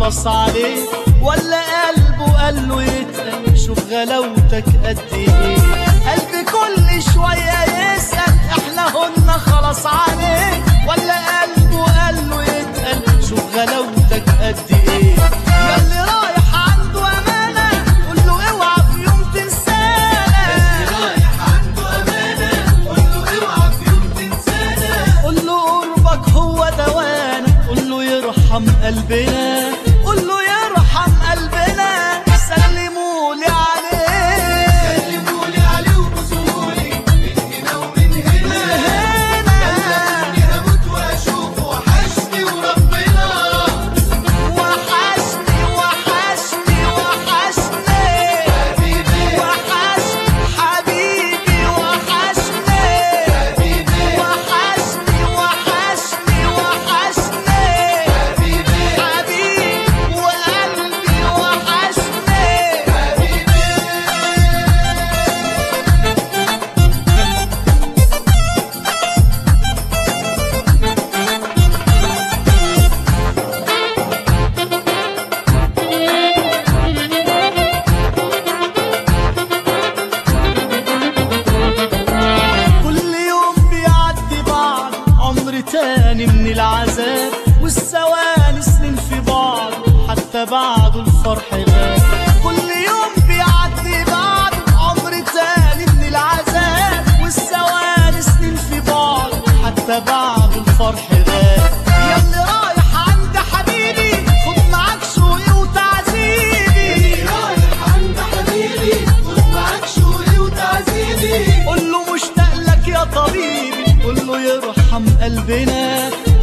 خلاص عليه ولا قلبه قال له يتقل شوف غلاوتك قد ايه قلبي كل شوية يسأل احنا هن خلاص عليه ولا قلبه قال له يتقل شوف غلاوتك قد ايه يا اللي رايح عنده امانة قول له اوعى في يوم تنسانا قول له قربك هو دوانا قول له يرحم قلبنا قول له يرحم قلبنا سلموا لي عليه سلمولي عليه وبوسولي من هنا ومن هنا هنا هموت واشوفه وحشني وربنا وحشني وحشني وحشني حبيبي وحشني حبيبي وحشني حبيبي وحشني وحشني وحشني حبيبي حبيبي وقلبي وحشني حبيبي كل يوم بيعدي بعض عمر تاني من العذاب والثواني سنين في بعض حتى بعد الفرح غاب كل يوم بيعدي بعض عمر تاني من العذاب والثواني سنين في بعض حتى بعد الفرح غاب يا اللي رايح عند حبيبي خد معاك شوقي وتعذيبي رايح عند حبيبي خد معاك شوقي وتعذيبي قول له مشتاق لك يا طبيبي قول له يرحم قلبنا